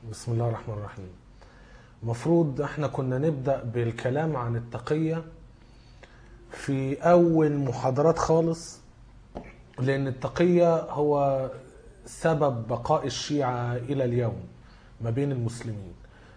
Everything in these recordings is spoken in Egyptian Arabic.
بسم الله الرحمن الرحيم المفروض احنا كنا نبدأ بالكلام عن التقية في أول محاضرات خالص لأن التقية هو سبب بقاء الشيعة إلى اليوم ما بين المسلمين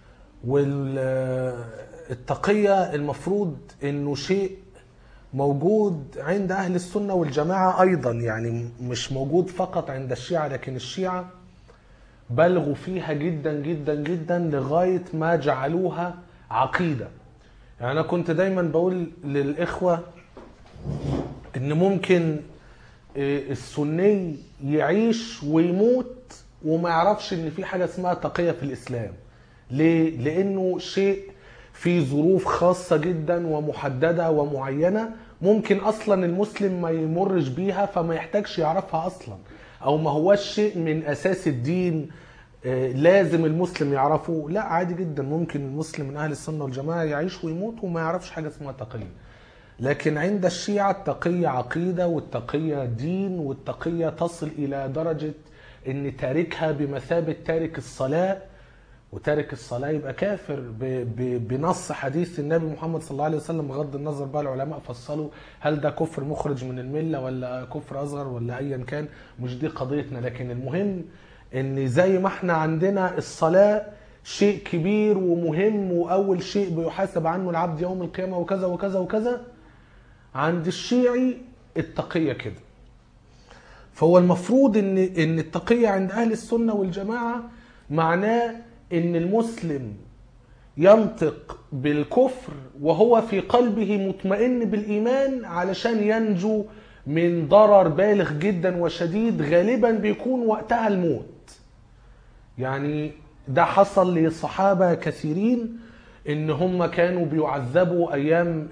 والتقية المفروض انه شيء موجود عند اهل السنة والجماعة ايضا يعني مش موجود فقط عند الشيعة لكن الشيعة بلغوا فيها جدا جدا جدا لغاية ما جعلوها عقيدة يعني انا كنت دايما بقول للاخوة ان ممكن السني يعيش ويموت وما يعرفش ان في حاجة اسمها تقية في الاسلام ليه؟ لانه شيء في ظروف خاصة جدا ومحددة ومعينة ممكن اصلا المسلم ما يمرش بيها فما يحتاجش يعرفها اصلا او ما هوش شيء من اساس الدين لازم المسلم يعرفه لا عادي جدا ممكن المسلم من اهل السنة والجماعة يعيش ويموت وما يعرفش حاجة اسمها تقية لكن عند الشيعة التقية عقيدة والتقية دين والتقية تصل الى درجة ان تاركها بمثابة تارك الصلاة وتارك الصلاة يبقى كافر ب ب بنص حديث النبي محمد صلى الله عليه وسلم بغض النظر بقى العلماء فصلوا هل ده كفر مخرج من الملة ولا كفر أصغر ولا أيا كان مش دي قضيتنا لكن المهم ان زي ما احنا عندنا الصلاة شيء كبير ومهم وأول شيء بيحاسب عنه العبد يوم القيامة وكذا وكذا وكذا عند الشيعي التقية كده فهو المفروض ان ان التقية عند أهل السنة والجماعة معناه ان المسلم ينطق بالكفر وهو في قلبه مطمئن بالايمان علشان ينجو من ضرر بالغ جدا وشديد غالبا بيكون وقتها الموت يعني ده حصل لصحابه كثيرين ان هم كانوا بيعذبوا ايام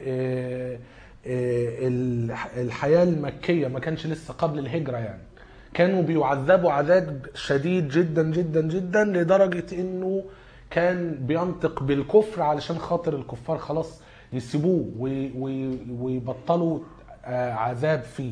الحياه المكيه ما كانش لسه قبل الهجره يعني كانوا بيعذبوا عذاب شديد جدا جدا جدا لدرجة انه كان بينطق بالكفر علشان خاطر الكفار خلاص يسيبوه ويبطلوا عذاب فيه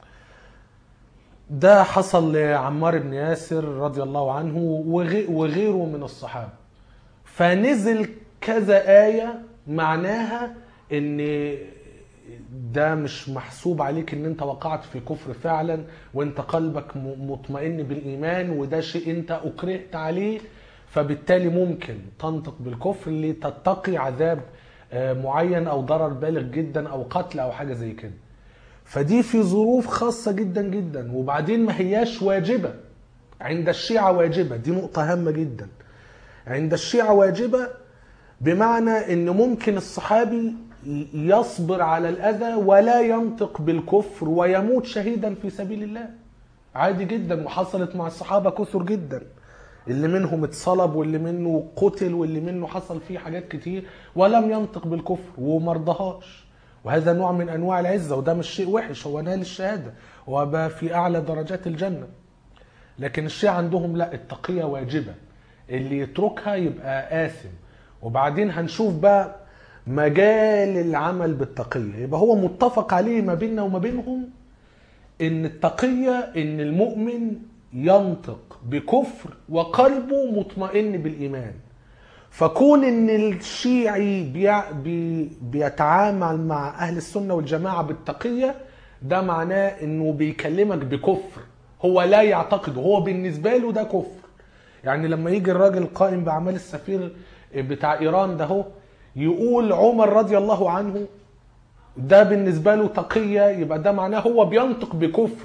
ده حصل لعمار بن ياسر رضي الله عنه وغيره من الصحابة فنزل كذا آية معناها ان ده مش محسوب عليك ان انت وقعت في كفر فعلا وانت قلبك مطمئن بالايمان وده شيء انت اكرهت عليه فبالتالي ممكن تنطق بالكفر لتتقي عذاب معين او ضرر بالغ جدا او قتل او حاجه زي كده فدي في ظروف خاصه جدا جدا وبعدين ما هياش واجبه عند الشيعه واجبه دي نقطه هامه جدا عند الشيعه واجبه بمعنى ان ممكن الصحابي يصبر على الأذى ولا ينطق بالكفر ويموت شهيدا في سبيل الله عادي جدا وحصلت مع الصحابة كثر جدا اللي منهم اتصلب واللي منه قتل واللي منه حصل فيه حاجات كتير ولم ينطق بالكفر ومرضهاش وهذا نوع من انواع العزه وده مش شيء وحش هو نال الشهاده وبقى في اعلى درجات الجنه لكن الشيعة عندهم لا التقيه واجبه اللي يتركها يبقى آثم وبعدين هنشوف بقى مجال العمل بالتقية يبقى هو متفق عليه ما بيننا وما بينهم ان التقية ان المؤمن ينطق بكفر وقلبه مطمئن بالإيمان فكون ان الشيعي بي بي بيتعامل مع اهل السنة والجماعة بالتقية ده معناه انه بيكلمك بكفر هو لا يعتقد هو بالنسبة له ده كفر يعني لما يجي الراجل القائم بأعمال السفير بتاع إيران ده هو يقول عمر رضي الله عنه ده بالنسبة له تقية يبقى ده معناه هو بينطق بكفر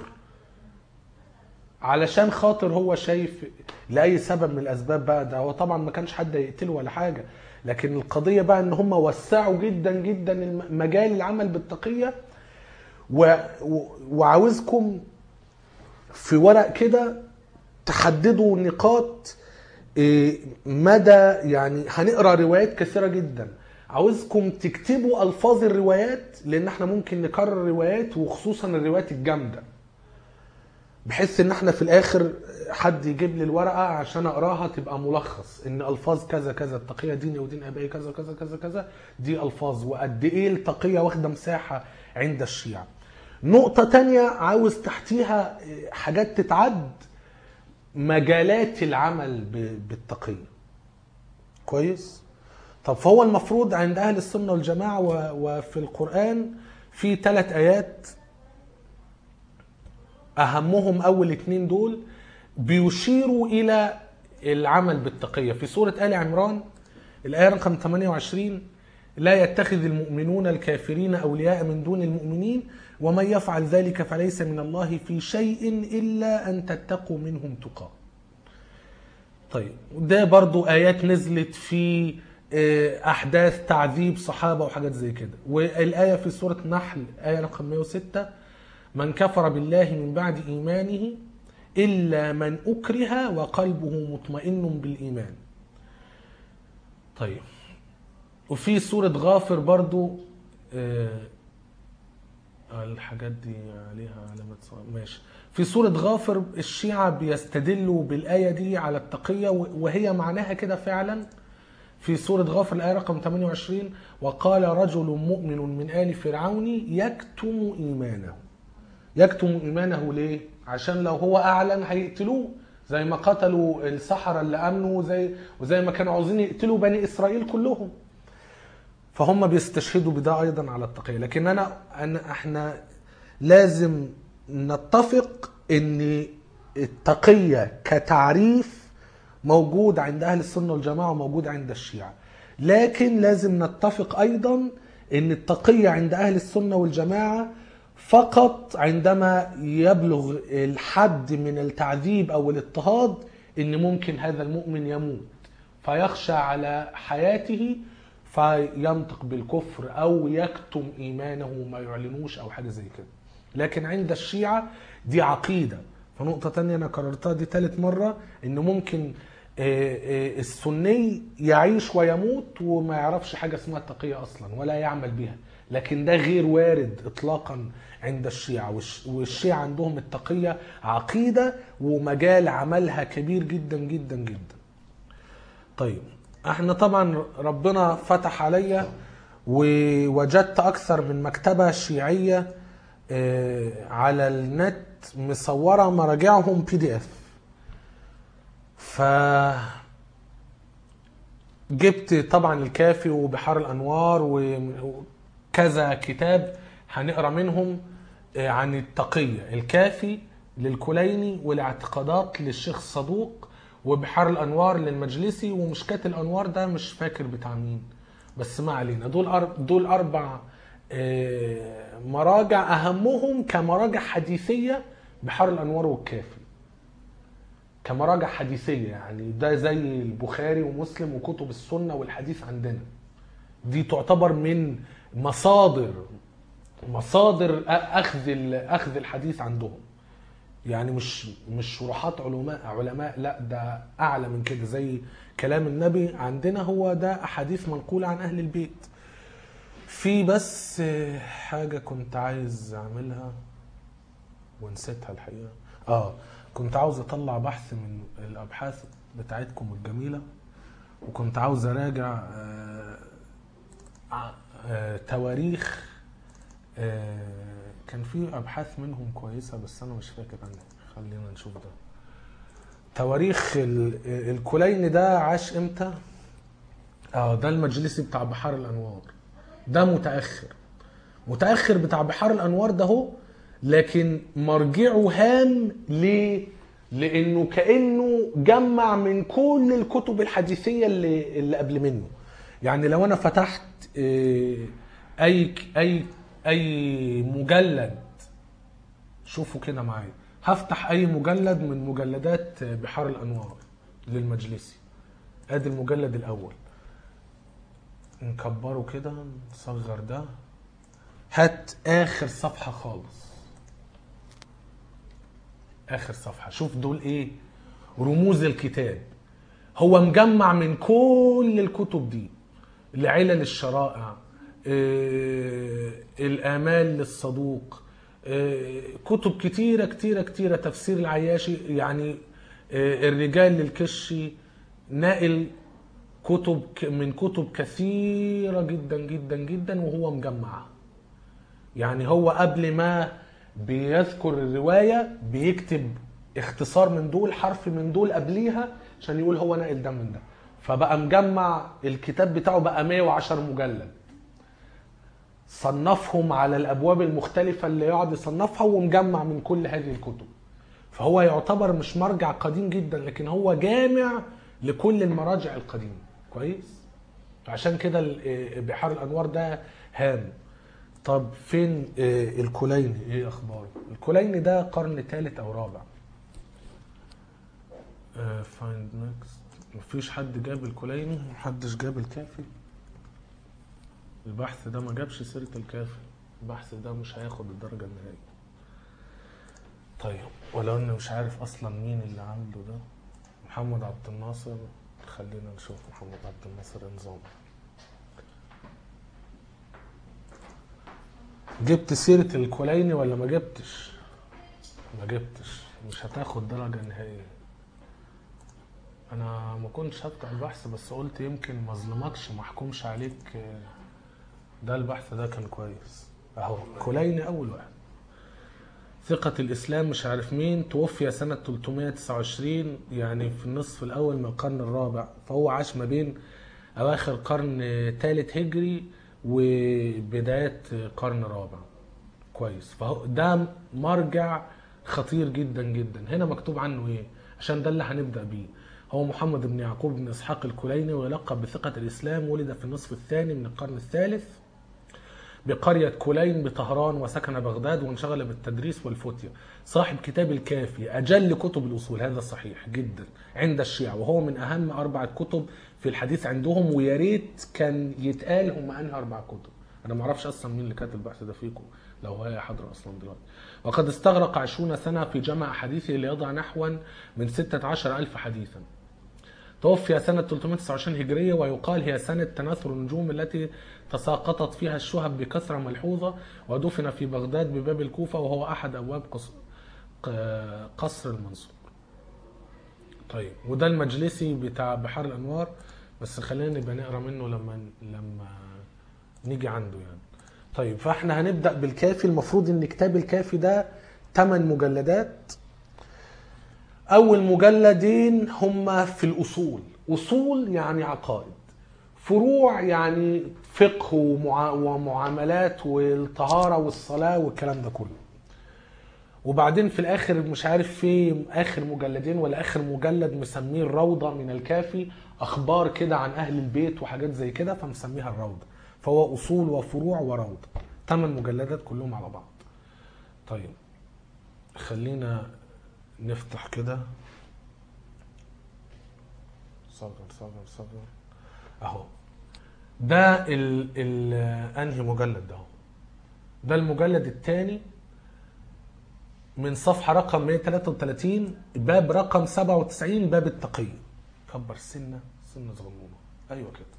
علشان خاطر هو شايف لأي سبب من الأسباب بقى ده هو طبعا ما كانش حد يقتله ولا حاجة لكن القضية بقى ان هم وسعوا جدا جدا مجال العمل بالتقية و... وعاوزكم في ورق كده تحددوا نقاط مدى يعني هنقرا روايات كثيره جدا عاوزكم تكتبوا الفاظ الروايات لان احنا ممكن نكرر روايات وخصوصا الروايات الجامده بحيث ان احنا في الاخر حد يجيب لي الورقه عشان اقراها تبقى ملخص ان الفاظ كذا كذا التقيه ديني ودين ابائي كذا كذا كذا كذا دي الفاظ وقد ايه التقيه واخده مساحه عند الشيعه نقطه تانية عاوز تحتيها حاجات تتعد مجالات العمل ب- بالتقية كويس طب فهو المفروض عند اهل السنه والجماعه و- وفي القران في ثلاث ايات اهمهم اول اتنين دول بيشيروا الى العمل بالتقيه في سوره ال عمران الايه رقم 28 لا يتخذ المؤمنون الكافرين اولياء من دون المؤمنين ومن يفعل ذلك فليس من الله في شيء الا ان تتقوا منهم تقاه طيب ده برضو آيات نزلت في آه، أحداث تعذيب صحابة وحاجات زي كده والآية في سورة نحل آية رقم 106 من كفر بالله من بعد إيمانه إلا من أكره وقلبه مطمئن بالإيمان طيب وفي سورة غافر برضو آه، الحاجات دي عليها علامات صعبة. ماشي في سورة غافر الشيعة بيستدلوا بالآية دي على التقية وهي معناها كده فعلا في سورة غافر الآية رقم 28 وقال رجل مؤمن من آل فرعون يكتم إيمانه يكتم إيمانه ليه؟ عشان لو هو أعلن هيقتلوه زي ما قتلوا السحرة اللي أمنوا وزي, وزي ما كانوا عاوزين يقتلوا بني إسرائيل كلهم فهم بيستشهدوا بده ايضا على التقيه لكن انا انا احنا لازم نتفق ان التقيه كتعريف موجود عند اهل السنه والجماعه وموجود عند الشيعه لكن لازم نتفق ايضا ان التقيه عند اهل السنه والجماعه فقط عندما يبلغ الحد من التعذيب او الاضطهاد ان ممكن هذا المؤمن يموت فيخشى على حياته فينطق بالكفر او يكتم ايمانه وما يعلنوش او حاجه زي كده لكن عند الشيعه دي عقيده فنقطه تانية انا كررتها دي ثالث مره ان ممكن آه، آه، السني يعيش ويموت وما يعرفش حاجه اسمها التقيه اصلا ولا يعمل بها لكن ده غير وارد اطلاقا عند الشيعة والش- والشيعة عندهم التقية عقيدة ومجال عملها كبير جدا جدا جدا طيب احنا طبعا ربنا فتح عليا ووجدت اكثر من مكتبة شيعية آه، على النت مصورة مراجعهم بي دي اف ف جبت طبعا الكافي وبحار الانوار وكذا كتاب هنقرا منهم آه، عن التقيه الكافي للكليني والاعتقادات للشيخ صدوق وبحار الانوار للمجلسي ومشكات الانوار ده مش فاكر بتاع مين بس ما علينا دول أر- دول اربع آه، مراجع اهمهم كمراجع حديثيه بحار الانوار والكافي كمراجع حديثيه يعني ده زي البخاري ومسلم وكتب السنه والحديث عندنا دي تعتبر من مصادر مصادر أ- اخذ ال- اخذ الحديث عندهم يعني مش مش شروحات علماء علماء لا ده اعلى من كده زي كلام النبي عندنا هو ده احاديث منقوله عن اهل البيت في بس آه، حاجه كنت عايز اعملها ونسيتها الحقيقه اه كنت عاوز اطلع بحث من الابحاث بتاعتكم الجميله وكنت عاوز اراجع آه، ع- آه، تواريخ آه، كان في ابحاث منهم كويسه بس انا مش فاكر عنها خلينا نشوف ده تواريخ ال- الكليني ده عاش امتى اه ده المجلسي بتاع بحار الانوار ده متاخر متاخر بتاع بحار الانوار ده هو لكن مرجعه هام ليه لانه كانه جمع من كل الكتب الحديثيه اللي اللي قبل منه يعني لو انا فتحت آه، اي اي اي مجلد شوفوا كده معايا هفتح اي مجلد من مجلدات بحار الانوار للمجلسي ادي المجلد الاول نكبره كده نصغر ده هات اخر صفحه خالص اخر صفحه شوف دول ايه رموز الكتاب هو مجمع من كل الكتب دي لعلل الشرائع آه، الآمال للصدوق آه، كتب كتيرة كتيرة كتيرة تفسير العياشي يعني آه، الرجال للكشي ناقل كتب ك- من كتب كثيرة جدا جدا جدا وهو مجمعها يعني هو قبل ما بيذكر الرواية بيكتب اختصار من دول حرف من دول قبليها عشان يقول هو ناقل ده من ده فبقى مجمع الكتاب بتاعه بقى 110 مجلد صنفهم على الابواب المختلفه اللي يقعد يصنفها ومجمع من كل هذه الكتب فهو يعتبر مش مرجع قديم جدا لكن هو جامع لكل المراجع القديمه كويس عشان كده ال- بحار الانوار ده هام طب فين آه، الكليني ايه اخباره الكليني ده قرن ثالث او رابع فايند نيكست مفيش حد جاب الكليني محدش جاب الكافي البحث ده ما جابش سيرة الكافي البحث ده مش هياخد الدرجة النهائية طيب ولو اني مش عارف اصلا مين اللي عنده ده محمد عبد الناصر خلينا نشوف محمد عبد الناصر إيه نظامه جبت سيرة الكليني ولا ما جبتش؟ ما جبتش مش هتاخد درجة نهائية انا ما كنتش هفتح البحث بس قلت يمكن ما اظلمكش ما احكمش عليك ده البحث ده كان كويس اهو كليني اول واحد ثقة الإسلام مش عارف مين توفي سنة 329 يعني في النصف الأول من القرن الرابع فهو عاش ما بين أواخر قرن ثالث هجري وبداية قرن رابع كويس فهو ده مرجع خطير جدا جدا هنا مكتوب عنه ايه عشان ده اللي هنبدأ بيه هو محمد بن يعقوب بن إسحاق الكليني ويلقب بثقة الإسلام ولد في النصف الثاني من القرن الثالث بقرية كولين بطهران وسكن بغداد وانشغل بالتدريس والفتية صاحب كتاب الكافي أجل كتب الأصول هذا صحيح جدا عند الشيعة وهو من أهم أربعة كتب في الحديث عندهم ويا ريت كان يتقال هم أنهي أربع كتب أنا ما أعرفش أصلا مين اللي كاتب البحث ده فيكم لو هي حاضرة أصلا دلوقتي وقد استغرق عشرون سنة في جمع حديثه ليضع نحوا من ستة عشر ألف حديثا توفي سنة 329 هجرية ويقال هي سنة تناثر النجوم التي تساقطت فيها الشهب بكثرة ملحوظة ودفن في بغداد بباب الكوفة وهو أحد أبواب قص- ق- قصر المنصور طيب وده المجلسي بتاع بحار الأنوار بس خلينا نبقى نقرا منه لما لما نيجي عنده يعني طيب فاحنا هنبدأ بالكافي المفروض ان كتاب الكافي ده 8 مجلدات اول مجلدين هم في الاصول اصول يعني عقائد فروع يعني فقه ومعا- ومعاملات والطهاره والصلاه والكلام ده كله وبعدين في الاخر مش عارف في اخر مجلدين ولا اخر مجلد مسميه الروضه من الكافي اخبار كده عن اهل البيت وحاجات زي كده فمسميها الروضه فهو اصول وفروع وروضه ثمان مجلدات كلهم على بعض طيب خلينا نفتح كده صغر صغر صغر اهو ده ال ال انهي مجلد ده ده المجلد الثاني من صفحة رقم 133 باب رقم 97 باب التقية كبر سنة سنة صغنونة ايوه كده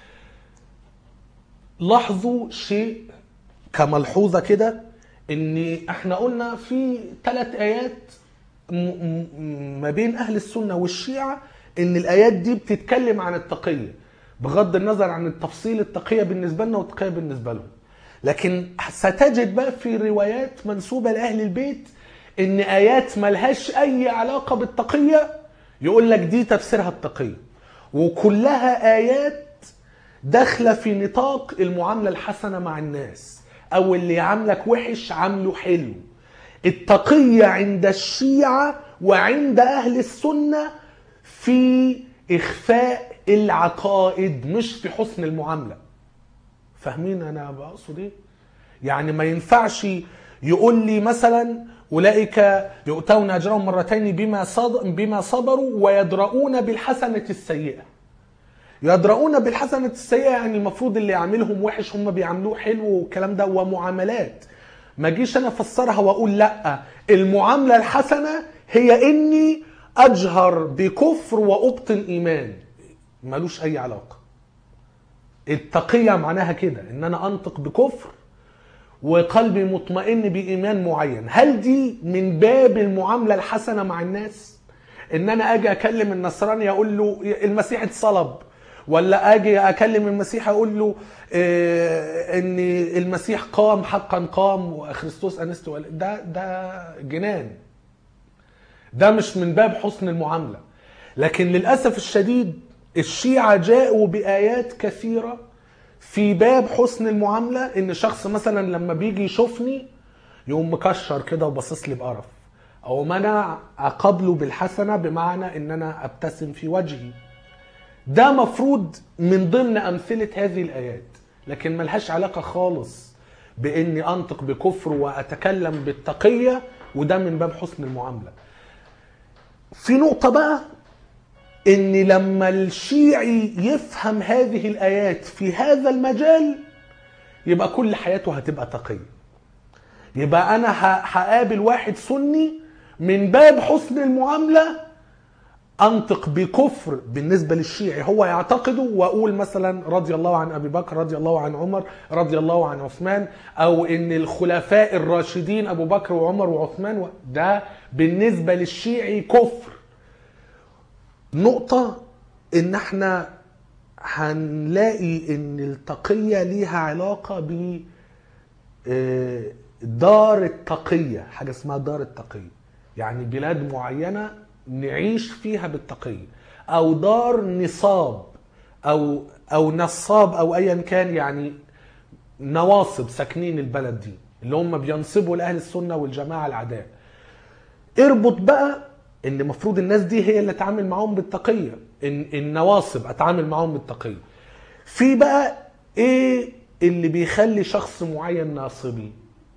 لاحظوا شيء كملحوظة كده ان احنا قلنا في ثلاث ايات م- م- ما بين اهل السنة والشيعة ان الايات دي بتتكلم عن التقية بغض النظر عن التفصيل التقية بالنسبة لنا والتقية بالنسبة لهم لكن ستجد بقى في روايات منسوبة لأهل البيت إن آيات ملهاش أي علاقة بالتقية يقول لك دي تفسيرها التقية وكلها آيات داخلة في نطاق المعاملة الحسنة مع الناس أو اللي يعاملك وحش عامله حلو التقية عند الشيعة وعند أهل السنة في إخفاء العقائد مش في حسن المعاملة فاهمين انا بقصد ايه يعني ما ينفعش يقول لي مثلا اولئك يؤتون اجرهم مرتين بما صد... بما صبروا ويدرؤون بالحسنه السيئه يدرؤون بالحسنه السيئه يعني المفروض اللي يعملهم وحش هم بيعملوه حلو والكلام ده ومعاملات ما اجيش انا افسرها واقول لا المعامله الحسنه هي اني اجهر بكفر وابطن ايمان ملوش اي علاقه التقية معناها كده ان انا انطق بكفر وقلبي مطمئن بإيمان معين هل دي من باب المعاملة الحسنة مع الناس ان انا اجي اكلم النصراني اقول له المسيح اتصلب ولا اجي اكلم المسيح اقول له آه، ان المسيح قام حقا قام وخريستوس انست ولا- ده ده جنان ده مش من باب حسن المعامله لكن للاسف الشديد الشيعة جاءوا بآيات كثيرة في باب حسن المعاملة إن شخص مثلا لما بيجي يشوفني يقوم مكشر كده وباصص لي بقرف أو منع أقابله بالحسنة بمعنى إن أنا أبتسم في وجهي ده مفروض من ضمن أمثلة هذه الآيات لكن ملهاش علاقة خالص بإني أنطق بكفر وأتكلم بالتقية وده من باب حسن المعاملة في نقطة بقى ان لما الشيعي يفهم هذه الايات في هذا المجال يبقى كل حياته هتبقى تقية يبقى انا ه- هقابل واحد سني من باب حسن المعاملة انطق بكفر بالنسبة للشيعي هو يعتقده واقول مثلا رضي الله عن ابي بكر رضي الله عن عمر رضي الله عن عثمان او ان الخلفاء الراشدين ابو بكر وعمر وعثمان و- ده بالنسبة للشيعي كفر نقطة إن إحنا هنلاقي إن التقية ليها علاقة ب آه، دار التقية حاجة اسمها دار التقية يعني بلاد معينة نعيش فيها بالتقية أو دار نصاب أو أو نصاب أو أيا كان يعني نواصب ساكنين البلد دي اللي هم بينصبوا لأهل السنة والجماعة العداء اربط بقى ان المفروض الناس دي هي اللي اتعامل معاهم بالتقيه ان النواصب اتعامل معاهم بالتقيه في بقى ايه اللي بيخلي شخص معين ناصبي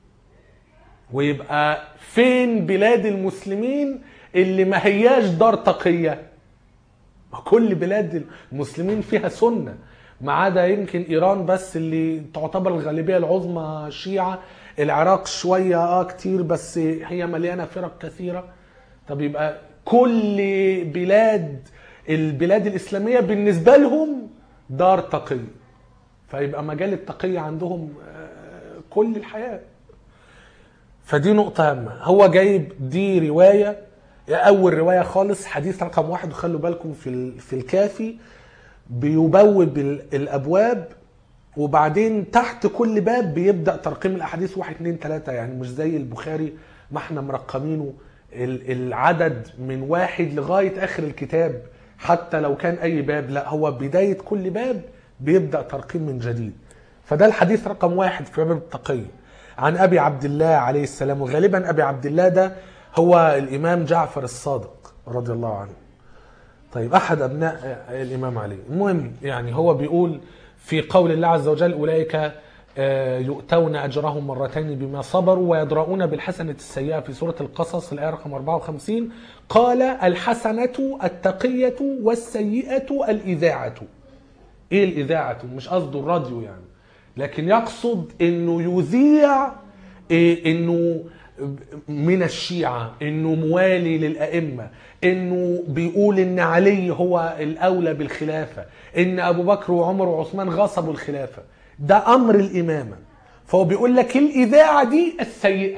ويبقى فين بلاد المسلمين اللي ما هياش دار تقيه ما كل بلاد المسلمين فيها سنه ما عدا يمكن ايران بس اللي تعتبر الغالبيه العظمى شيعه العراق شويه اه كتير بس هي مليانه فرق كثيره طب يبقى كل بلاد البلاد الاسلاميه بالنسبه لهم دار تقيه فيبقى مجال التقيه عندهم آه، كل الحياه فدي نقطة هامة هو جايب دي رواية أول رواية خالص حديث رقم واحد وخلوا بالكم في ال- في الكافي بيبوب ال- الأبواب وبعدين تحت كل باب بيبدأ ترقيم الأحاديث واحد اتنين تلاتة يعني مش زي البخاري ما احنا مرقمينه ال- العدد من واحد لغاية آخر الكتاب حتى لو كان أي باب لا هو بداية كل باب بيبدأ ترقيم من جديد فده الحديث رقم واحد في باب التقية عن أبي عبد الله عليه السلام وغالبا أبي عبد الله ده هو الإمام جعفر الصادق رضي الله عنه طيب أحد أبناء الإمام علي المهم يعني هو بيقول في قول الله عز وجل أولئك آه، يؤتون أجرهم مرتين بما صبروا ويدرؤون بالحسنة السيئة في سورة القصص الآية رقم 54 قال الحسنة التقية والسيئة الإذاعة ايه الاذاعه مش قصده الراديو يعني لكن يقصد انه يذيع إيه انه من الشيعة انه موالي للائمة انه بيقول ان علي هو الاولى بالخلافة ان ابو بكر وعمر وعثمان غصبوا الخلافة ده امر الامامة فهو بيقول لك الاذاعة دي السيئة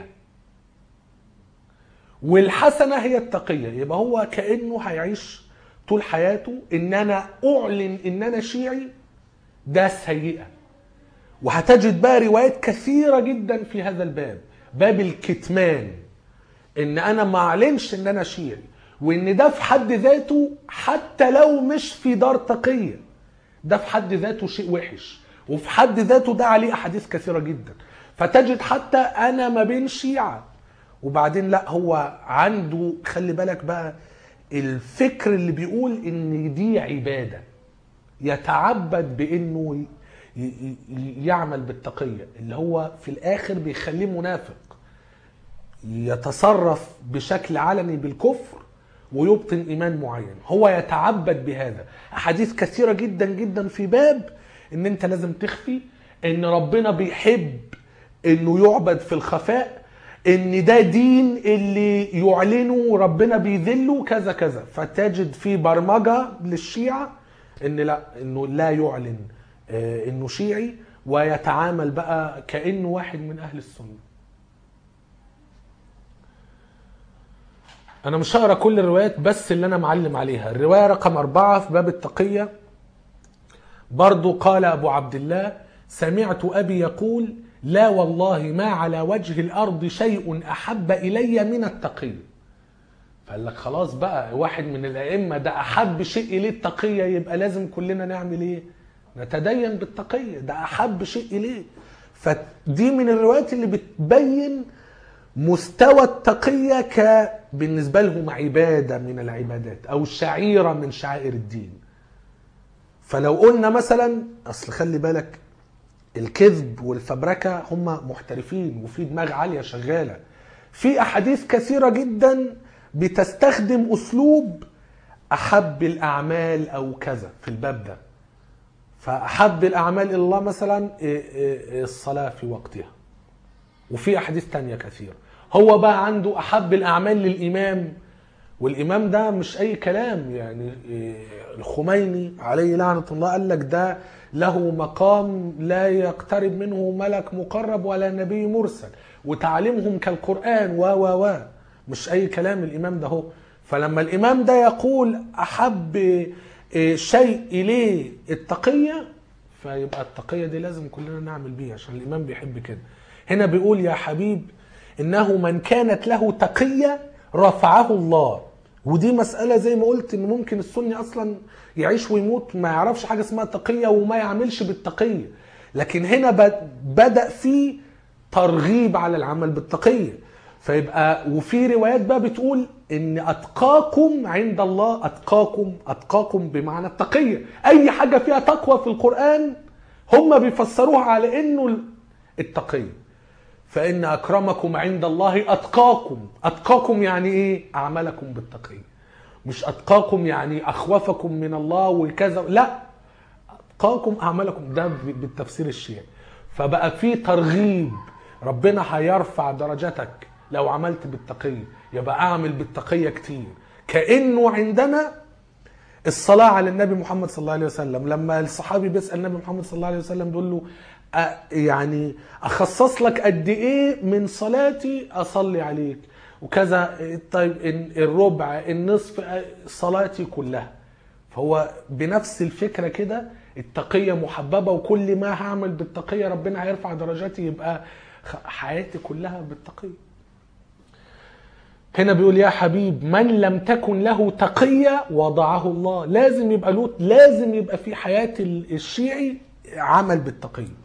والحسنة هي التقية يبقى هو كأنه هيعيش طول حياته ان انا اعلن ان انا شيعي ده سيئة وهتجد بقى روايات كثيرة جدا في هذا الباب باب الكتمان ان انا ما اعلنش ان انا شيعي وان ده في حد ذاته حتى لو مش في دار تقية ده في حد ذاته شيء وحش وفي حد ذاته ده عليه احاديث كثيرة جدا فتجد حتى انا ما بين شيعة وبعدين لا هو عنده خلي بالك بقى الفكر اللي بيقول ان دي عبادة يتعبد بانه ي- ي- ي- يعمل بالتقية اللي هو في الاخر بيخليه منافق يتصرف بشكل علني بالكفر ويبطن ايمان معين هو يتعبد بهذا احاديث كثيره جدا جدا في باب ان انت لازم تخفي ان ربنا بيحب انه يعبد في الخفاء ان ده دين اللي يعلنه ربنا بيذله كذا كذا فتجد في برمجه للشيعه ان لا انه لا يعلن آه، انه شيعي ويتعامل بقى كانه واحد من اهل السنه انا مش هقرا كل الروايات بس اللي انا معلم عليها الروايه رقم أربعة في باب التقيه برضو قال ابو عبد الله سمعت ابي يقول لا والله ما على وجه الارض شيء احب الي من التقي فقال لك خلاص بقى واحد من الائمه ده احب شيء اليه التقيه يبقى لازم كلنا نعمل ايه؟ نتدين بالتقيه ده احب شيء اليه فدي من الروايات اللي بتبين مستوى التقيه ك بالنسبه لهم عباده من العبادات او شعيره من شعائر الدين فلو قلنا مثلا اصل خلي بالك الكذب والفبركه هم محترفين وفي دماغ عاليه شغاله في احاديث كثيره جدا بتستخدم اسلوب احب الاعمال او كذا في الباب ده فاحب الاعمال الى الله مثلا إيه إيه الصلاه في وقتها وفي احاديث تانية كثيره هو بقى عنده احب الاعمال للامام والامام ده مش اي كلام يعني إيه، الخميني عليه لعنه الله قال لك ده له مقام لا يقترب منه ملك مقرب ولا نبي مرسل وتعليمهم كالقران و و و مش اي كلام الامام ده هو فلما الامام ده يقول احب إيه، شيء اليه التقيه فيبقى التقيه دي لازم كلنا نعمل بيها عشان الامام بيحب كده هنا بيقول يا حبيب انه من كانت له تقيه رفعه الله ودي مسألة زي ما قلت ان ممكن السني اصلا يعيش ويموت ما يعرفش حاجة اسمها تقية وما يعملش بالتقية لكن هنا ب- بدأ في ترغيب على العمل بالتقية فيبقى وفي روايات بقى بتقول ان اتقاكم عند الله اتقاكم اتقاكم بمعنى التقية اي حاجة فيها تقوى في القرآن هم بيفسروها على انه التقية فإن أكرمكم عند الله أتقاكم أتقاكم يعني إيه؟ أعملكم بالتقية مش أتقاكم يعني أخوفكم من الله وكذا لا أتقاكم أعملكم ده ب- بالتفسير الشيعي فبقى في ترغيب ربنا هيرفع درجتك لو عملت بالتقية يبقى أعمل بالتقية كتير كأنه عندنا الصلاة على النبي محمد صلى الله عليه وسلم لما الصحابي بيسأل النبي محمد صلى الله عليه وسلم بيقول له أ- يعني أخصص لك قد إيه من صلاتي أصلي عليك وكذا طيب إن- الربع النصف أ- صلاتي كلها فهو بنفس الفكرة كده التقية محببة وكل ما هعمل بالتقية ربنا هيرفع درجاتي يبقى خ- حياتي كلها بالتقية هنا بيقول يا حبيب من لم تكن له تقية وضعه الله لازم يبقى له لازم يبقى في حياة ال- الشيعي عمل بالتقية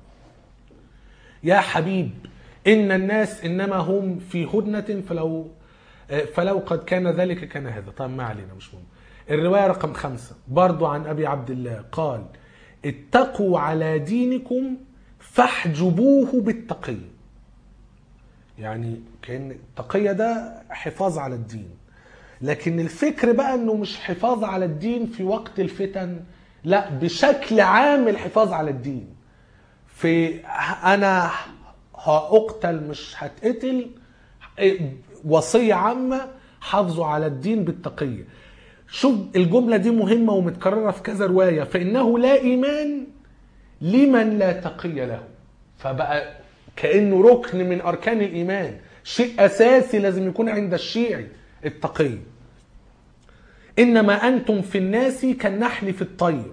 يا حبيب إن الناس إنما هم في هدنة فلو فلو قد كان ذلك كان هذا طيب ما علينا مش مهم الرواية رقم خمسة برضو عن أبي عبد الله قال اتقوا على دينكم فاحجبوه بالتقية يعني كان التقية ده حفاظ على الدين لكن الفكر بقى انه مش حفاظ على الدين في وقت الفتن لا بشكل عام الحفاظ على الدين في انا هاقتل مش هتقتل وصية عامة حافظوا على الدين بالتقية شوف الجملة دي مهمة ومتكررة في كذا رواية فإنه لا إيمان لمن لا تقي له فبقى كأنه ركن من أركان الإيمان شيء أساسي لازم يكون عند الشيعي التقي إنما أنتم في الناس كالنحل في الطير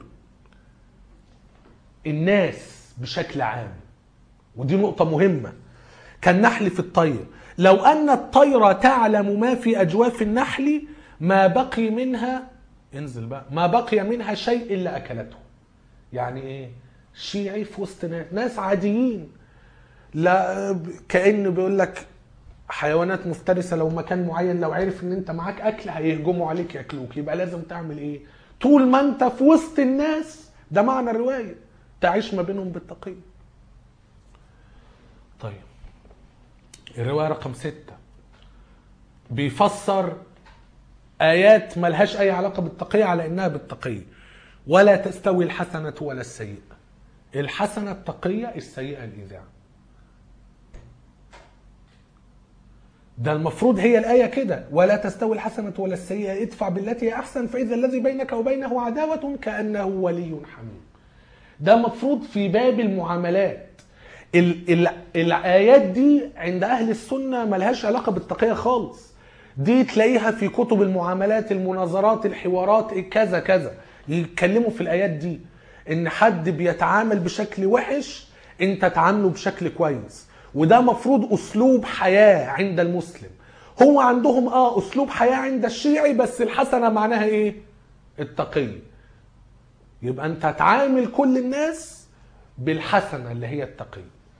الناس بشكل عام ودي نقطة مهمة كالنحل في الطير لو أن الطير تعلم ما في أجواف النحل ما بقي منها انزل بقى ما بقي منها شيء إلا أكلته يعني إيه شيعي في وسط ناس ناس عاديين لا كأنه بيقول لك حيوانات مفترسة لو مكان معين لو عرف ان انت معاك اكل هيهجموا عليك ياكلوك يبقى لازم تعمل ايه طول ما انت في وسط الناس ده معنى الرواية تعيش ما بينهم بالتقية طيب الرواية رقم ستة بيفسر آيات ملهاش أي علاقة بالتقية على إنها بالتقية ولا تستوي الحسنة ولا السيئة الحسنة التقية السيئة الإذاعة ده المفروض هي الآية كده ولا تستوي الحسنة ولا السيئة ادفع بالتي هي أحسن فإذا الذي بينك وبينه عداوة كأنه ولي حميم ده مفروض في باب المعاملات ال ال الآيات دي عند أهل السنة ملهاش علاقة بالتقية خالص دي تلاقيها في كتب المعاملات المناظرات الحوارات كذا كذا يتكلموا في الآيات دي إن حد بيتعامل بشكل وحش أنت تعامله بشكل كويس وده مفروض أسلوب حياة عند المسلم هو عندهم اه اسلوب حياه عند الشيعي بس الحسنه معناها ايه التقي يبقى انت تعامل كل الناس بالحسنه اللي هي التقي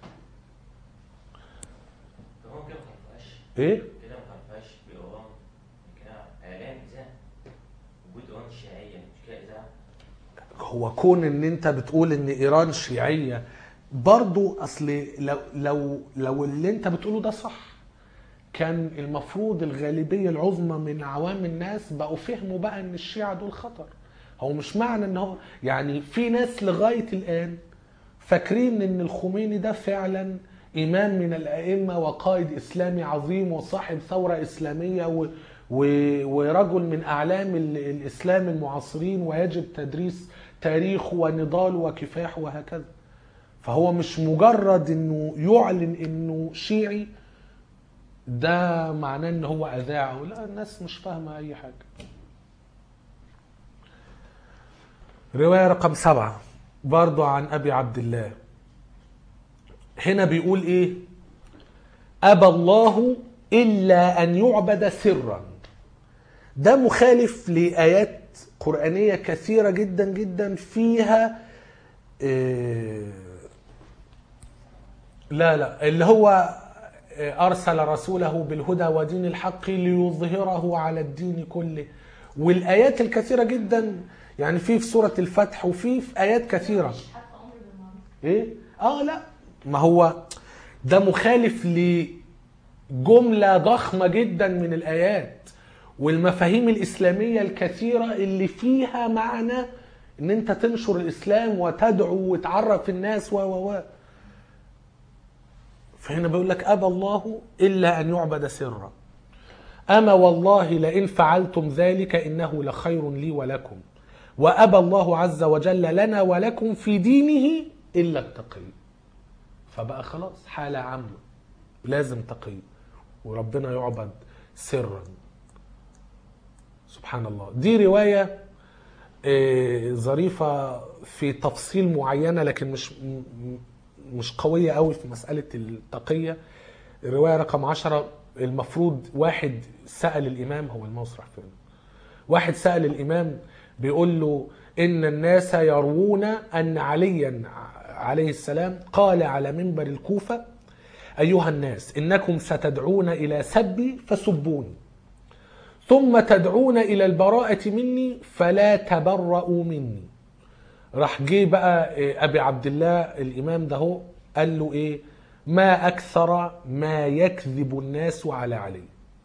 هو كده ما خلفهاش ايه كده ما خلفهاش بإيران كده إعلان إذاعة وجود إيران الشيعية مش كده إذاعة هو كون ان انت بتقول ان ايران شيعيه برضو اصل لو لو لو اللي انت بتقوله ده صح كان المفروض الغالبيه العظمى من عوام الناس بقوا فهموا بقى ان الشيعه دول خطر هو مش معنى ان هو يعني في ناس لغايه الان فاكرين ان الخميني ده فعلا امام من الائمه وقائد اسلامي عظيم وصاحب ثوره اسلاميه و و ورجل من اعلام ال- الاسلام المعاصرين ويجب تدريس تاريخه ونضاله وكفاحه وهكذا فهو مش مجرد انه يعلن انه شيعي ده معناه ان هو اذاعه لا الناس مش فاهمه اي حاجه روايه رقم سبعة برضو عن ابي عبد الله هنا بيقول ايه ابى الله الا ان يعبد سرا ده مخالف لايات قرانيه كثيره جدا جدا فيها إيه لا لا اللي هو ارسل رسوله بالهدى ودين الحق ليظهره على الدين كله والايات الكثيره جدا يعني في في سوره الفتح وفي في ايات كثيره مش حتى امر بالمعروف ايه اه لا ما هو ده مخالف لجمله ضخمه جدا من الايات والمفاهيم الاسلاميه الكثيره اللي فيها معنى ان انت تنشر الاسلام وتدعو وتعرف الناس و و و فهنا بيقول لك ابى الله الا ان يعبد سرا اما والله لئن فعلتم ذلك انه لخير لي ولكم وابى الله عز وجل لنا ولكم في دينه الا التقي فبقى خلاص حاله عامه لازم تقي وربنا يعبد سرا سبحان الله دي روايه آه، ظريفه في تفصيل معينه لكن مش م- م- مش قويه قوي في مساله التقيه الروايه رقم عشرة المفروض واحد سال الامام هو الموس راح فين واحد سال الامام بيقول له ان الناس يروون ان عليا عليه السلام قال على منبر الكوفه ايها الناس انكم ستدعون الى سبي فسبوني ثم تدعون الى البراءه مني فلا تبرؤوا مني راح جه بقى إيه، ابي عبد الله الامام ده هو قال له ايه ما اكثر ما يكذب الناس على علي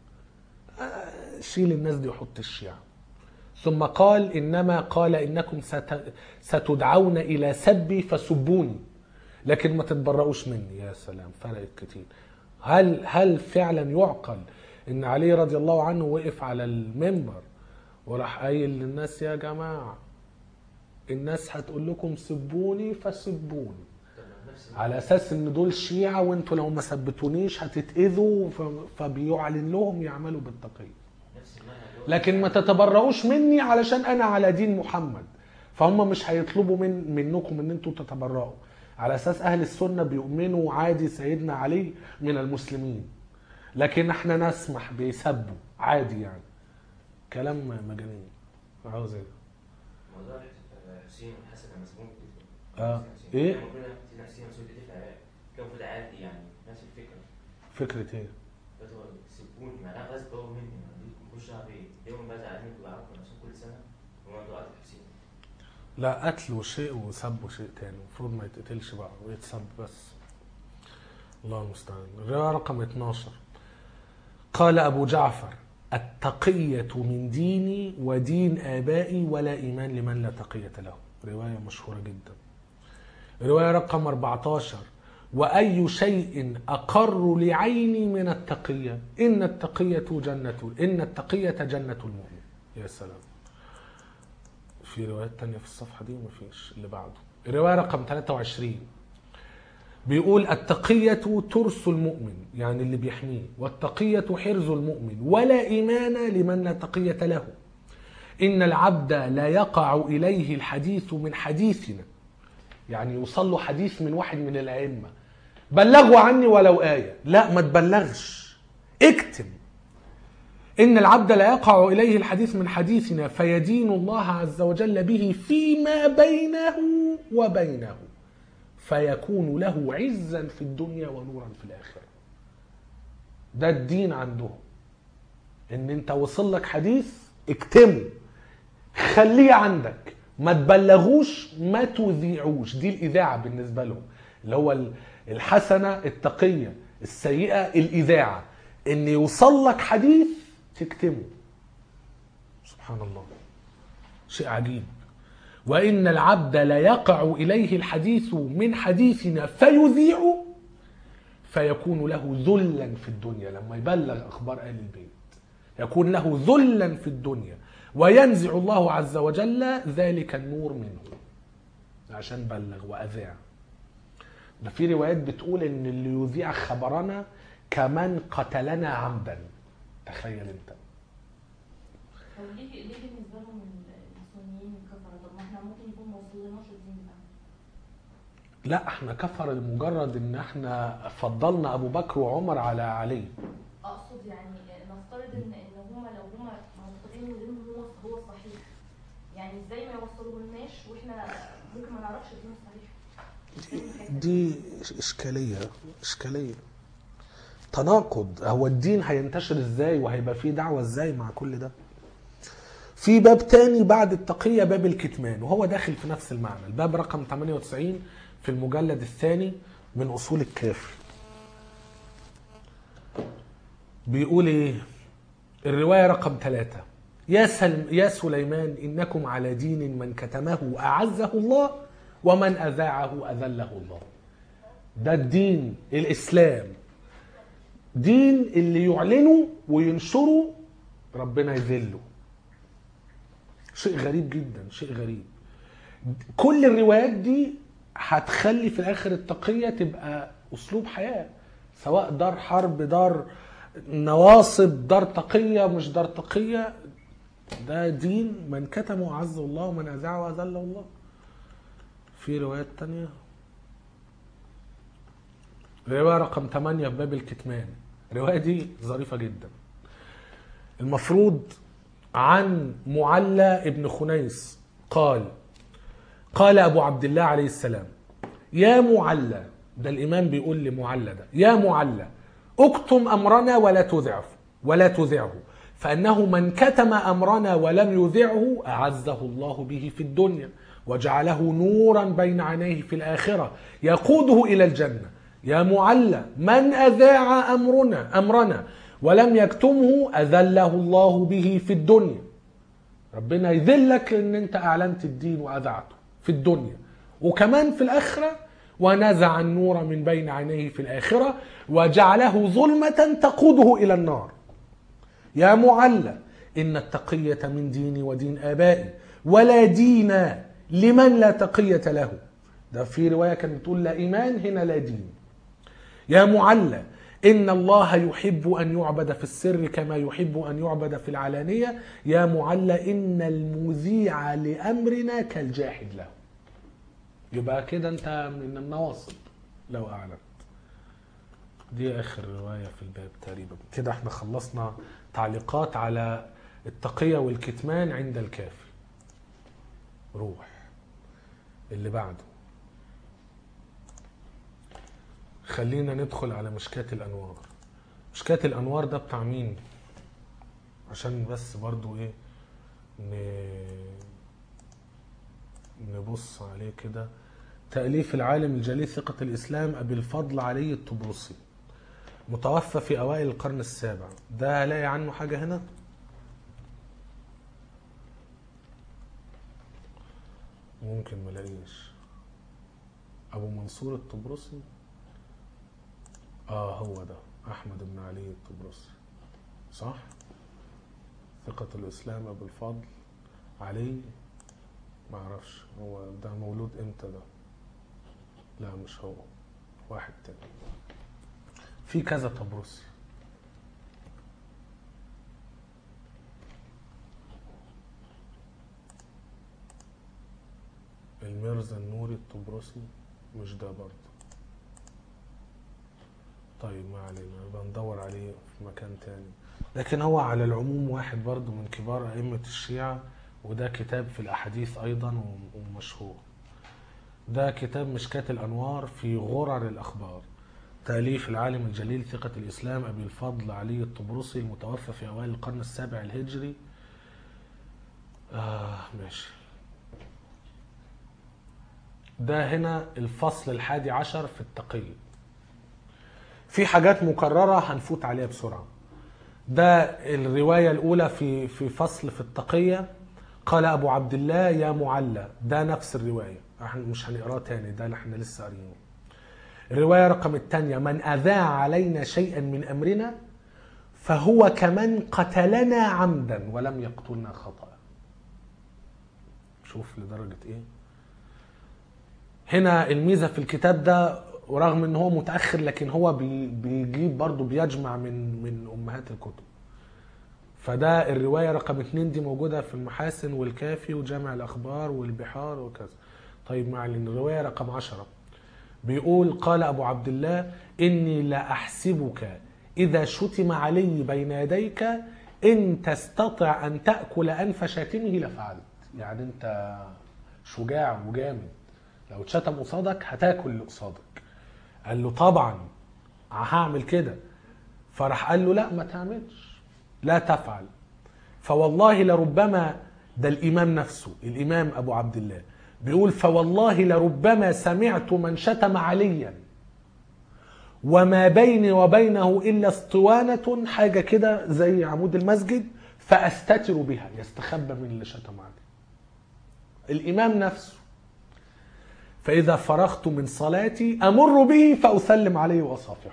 آه، شيل الناس دي وحط الشيعة ثم قال انما قال انكم ست- ستدعون الى سبي فسبوني لكن ما تتبرؤوش مني يا سلام فرقت كتير هل هل فعلا يعقل ان علي رضي الله عنه وقف على المنبر وراح قايل للناس يا جماعه الناس هتقول لكم سبوني فسبوني طب ما نفس على اساس ان دول شيعه وانتوا لو ما ثبتونيش هتتاذوا ف- فبيعلن لهم يعملوا بالتقيه نفس المنهج هو لكن ما تتبرؤوش مني علشان انا على دين محمد فهم مش هيطلبوا من منكم ان انتوا تتبرؤوا على اساس اهل السنه بيؤمنوا عادي سيدنا علي من المسلمين لكن احنا نسمح بيسبوا عادي يعني كلام مجانين عاوز ايه موضوع آه، حسين حسن المسموم اه ايه كان المفروض سيدنا حسين مسؤول في العراق كان المفروض عادي يعني نفس الفكره فكره ايه بس هو سيبوني معناها غصب هو مني ما دي مش شعب ايه دايما بقى زعلانين وبيعرفوا نفسهم كل سنه وموضوع قتل حسين لا قتل شيء وسب شيء تاني المفروض ما يتقتلش بقى ويتسب بس الله المستعان الرواية رقم 12 قال أبو جعفر التقية من ديني ودين آبائي ولا إيمان لمن لا تقية له رواية مشهورة جدا رواية رقم 14 وأي شيء أقر لعيني من التقية إن التقية جنة إن التقية جنة المؤمن يا سلام في روايات تانية في الصفحة دي مفيش اللي بعده الرواية رقم 23 بيقول التقية ترس المؤمن يعني اللي بيحميه والتقية حرز المؤمن ولا إيمان لمن لا تقية له إن العبد لا يقع إليه الحديث من حديثنا يعني يوصل له حديث من واحد من الأئمة بلغوا عني ولو آية لا ما تبلغش اكتم إن العبد لا يقع إليه الحديث من حديثنا فيدين الله عز وجل به فيما بينه وبينه فيكون له عزا في الدنيا ونورا في الآخرة ده الدين عندهم ان انت وصل لك حديث اكتمه خليه عندك ما تبلغوش ما تذيعوش دي الاذاعه بالنسبه لهم اللي هو ال- الحسنه التقيه السيئه الاذاعه ان يوصل لك حديث تكتمه سبحان الله شيء عجيب وان العبد لا يقع اليه الحديث من حديثنا فيذيعه فيكون له ذلا في الدنيا لما يبلغ اخبار اهل البيت يكون له ذلا في الدنيا وينزع الله عز وجل ذلك النور منه عشان بلغ واذاع ده في روايات بتقول ان اللي يذيع خبرنا كمن قتلنا عمدا تخيل انت طب ليه ليه بالنسبه لهم السنيين كفره طب ما احنا ممكن يكون ما وصلناش الدين بتاعنا لا احنا كفر لمجرد ان احنا فضلنا ابو بكر وعمر على علي اقصد يعني نفترض ان ان هم لو هم معتقدين ان دينهم هو هو الصحيح يعني ازاي ما يوصلوهولناش واحنا ممكن ما نعرفش الدين الصحيح دي اشكاليه اشكاليه تناقض هو الدين هينتشر ازاي وهيبقى فيه دعوه ازاي مع كل ده في باب تاني بعد التقية باب الكتمان وهو داخل في نفس المعنى الباب رقم 98 في المجلد الثاني من أصول الكافر بيقول ايه الرواية رقم ثلاثة يا, سلم يا سليمان إنكم على دين من كتمه أعزه الله ومن أذاعه أذله الله ده الدين الإسلام دين اللي يعلنه وينشره ربنا يذله شيء غريب جدا شيء غريب كل الروايات دي هتخلي في الاخر التقيه تبقى اسلوب حياه سواء دار حرب دار نواصب دار تقيه مش دار تقيه ده دين من كتمه عزه الله ومن اذاعه اذله الله في روايات تانية رواية رقم 8 في باب الكتمان الرواية دي ظريفة جدا المفروض عن معلى ابن خنيس قال قال أبو عبد الله عليه السلام يا معلى ده الإمام بيقول لمعلى ده يا معلى اكتم أمرنا ولا تذعه ولا تذعه فأنه من كتم أمرنا ولم يذعه أعزه الله به في الدنيا وجعله نورا بين عينيه في الآخرة يقوده إلى الجنة يا معلى من أذاع أمرنا أمرنا ولم يكتمه أذله الله به في الدنيا ربنا يذلك لأن أنت أعلنت الدين وأذعته في الدنيا وكمان في الآخرة ونزع النور من بين عينيه في الآخرة وجعله ظلمة تقوده إلى النار يا معلى إن التقية من ديني ودين آبائي ولا دين لمن لا تقية له ده في رواية كانت بتقول لا إيمان هنا لا دين يا معلى إن الله يحب أن يعبد في السر كما يحب أن يعبد في العلانية يا معلى إن المذيع لأمرنا كالجاحد له يبقى كده أنت من النواصب لو أعلمت دي آخر رواية في الباب تقريبا كده احنا خلصنا تعليقات على التقية والكتمان عند الكافر روح اللي بعده خلينا ندخل على مشكاة الأنوار مشكاة الأنوار ده بتاع مين عشان بس برضو ايه ن- نبص عليه كده تأليف العالم الجليل ثقة الإسلام أبي الفضل علي الطبرسي متوفى في أوائل القرن السابع ده هلاقي عنه حاجة هنا ممكن ملاقيش أبو منصور الطبرسي اه هو ده احمد بن علي الطبرسي صح ثقة الاسلام ابو الفضل علي ما اعرفش هو ده مولود امتى ده لا مش هو واحد تاني في كذا طبرسي الميرزا النوري الطبرسي مش ده برضه طيب ما علينا يبقى ندور عليه في مكان تاني لكن هو على العموم واحد برضو من كبار أئمة الشيعة وده كتاب في الأحاديث أيضا ومشهور ده كتاب مشكاة الأنوار في غرر الأخبار تأليف العالم الجليل ثقة الإسلام أبي الفضل علي الطبرسي المتوفى في أوائل القرن السابع الهجري آه ماشي ده هنا الفصل الحادي عشر في التقية في حاجات مكررة هنفوت عليها بسرعة ده الرواية الأولى في في فصل في التقية قال أبو عبد الله يا معلى ده نفس الرواية احنا مش هنقراه تاني ده اللي احنا لسه قارينه الرواية رقم الثانية من أذاع علينا شيئا من أمرنا فهو كمن قتلنا عمدا ولم يقتلنا خطأ شوف لدرجة ايه هنا الميزة في الكتاب ده ورغم ان هو متأخر لكن هو بي- بيجيب برضه بيجمع من من أمهات الكتب فده الرواية رقم اتنين دي موجودة في المحاسن والكافي وجامع الأخبار والبحار وكذا طيب معلن الرواية رقم عشرة بيقول قال أبو عبد الله إني لا أحسبك إذا شتم علي بين يديك إن تستطع أن تأكل أنف شاتمه لفعلت يعني أنت شجاع وجامد لو اتشتم قصادك هتاكل اللي قصادك قال له طبعا هعمل كده فراح قال له لا ما تعملش لا تفعل فوالله لربما ده الإمام نفسه الإمام أبو عبد الله بيقول فوالله لربما سمعت من شتم عليا وما بيني وبينه إلا اسطوانة حاجة كده زي عمود المسجد فأستتر بها يستخبى من اللي شتم عليه الإمام نفسه فإذا فرغت من صلاتي أمر به فأسلم عليه وأصافحه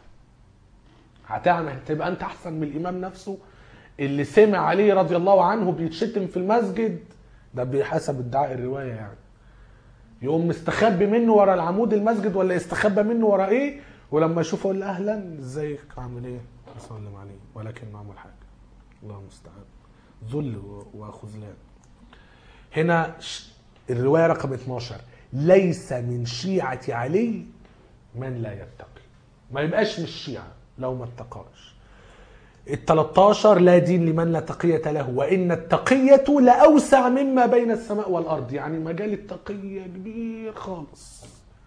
هتعمل تبقى أنت أحسن من الإمام نفسه اللي سمع عليه رضي الله عنه بيتشتم في المسجد ده بحسب ادعاء الرواية يعني يقوم مستخبي منه ورا العمود المسجد ولا يستخبى منه ورا ايه ولما يشوفه يقول له اهلا ازيك عامل ايه اسلم عليه ولكن ما عمل حاجه الله المستعان ذل و- وخذلان هنا ش- الروايه رقم 12 ليس من شيعه علي من لا يتقي ما يبقاش من الشيعه لو ما اتقاش ال 13 لا دين لمن لا تقية له وإن التقية لأوسع مما بين السماء والأرض يعني مجال التقية كبير خالص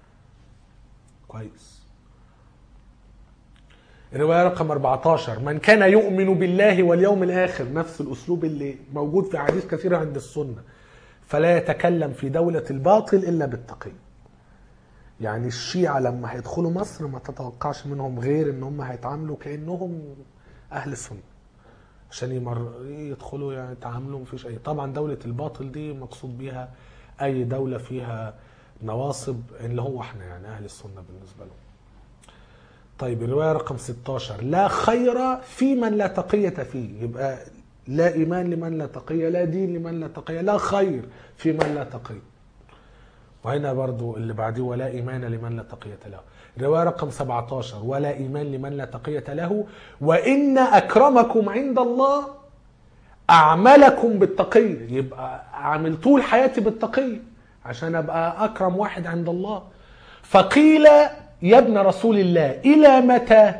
كويس الرواية رقم 14 من كان يؤمن بالله واليوم الآخر نفس الأسلوب اللي موجود في أحاديث كثيرة عند السنة فلا يتكلم في دولة الباطل إلا بالتقي يعني الشيعة لما هيدخلوا مصر ما تتوقعش منهم غير ان هم هيتعاملوا كانهم اهل سنه عشان يمر يدخلوا يعني يتعاملوا مفيش اي طبعا دولة الباطل دي مقصود بيها اي دولة فيها نواصب اللي هو احنا يعني اهل السنة بالنسبة لهم طيب الرواية رقم 16 لا خير في من لا تقية فيه يبقى لا إيمان لمن لا تقية لا دين لمن لا تقية لا خير في من لا تقية وهنا برضو اللي بعديه ولا إيمان لمن لا تقية له رواية رقم 17 ولا إيمان لمن لا تقية له وإن أكرمكم عند الله أعملكم بالتقية يبقى عامل طول حياتي بالتقية عشان أبقى أكرم واحد عند الله فقيل يا ابن رسول الله إلى متى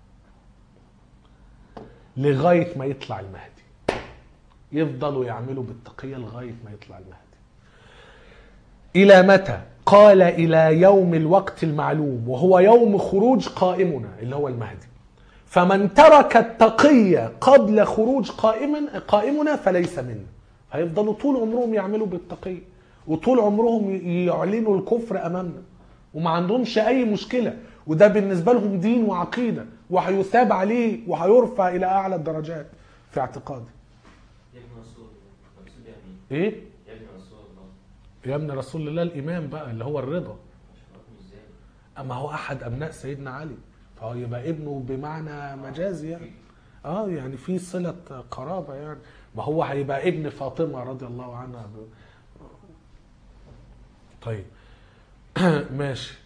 لغاية ما يطلع المهدي يفضلوا يعملوا بالتقية لغاية ما يطلع المهدي إلى متى؟ قال إلى يوم الوقت المعلوم وهو يوم خروج قائمنا اللي هو المهدي فمن ترك التقية قبل خروج قائما قائمنا فليس منا هيفضلوا طول عمرهم يعملوا بالتقية وطول عمرهم يعلنوا الكفر أمامنا وما عندهمش أي مشكلة وده بالنسبة لهم دين وعقيدة وهيثاب عليه وهيرفع إلى أعلى الدرجات في اعتقادي يا ابن رسول الله رسول يا مين إيه؟ يا ابن رسول الله يا ابن رسول الله الإمام بقى اللي هو الرضا مش عرفني ازاي اما هو احد ابناء سيدنا علي فهو يبقى ابنه بمعنى مجازي يعني اه يعني في صله قرابه يعني ما هو هيبقى ابن فاطمه رضي الله عنها ب... طيب ماشي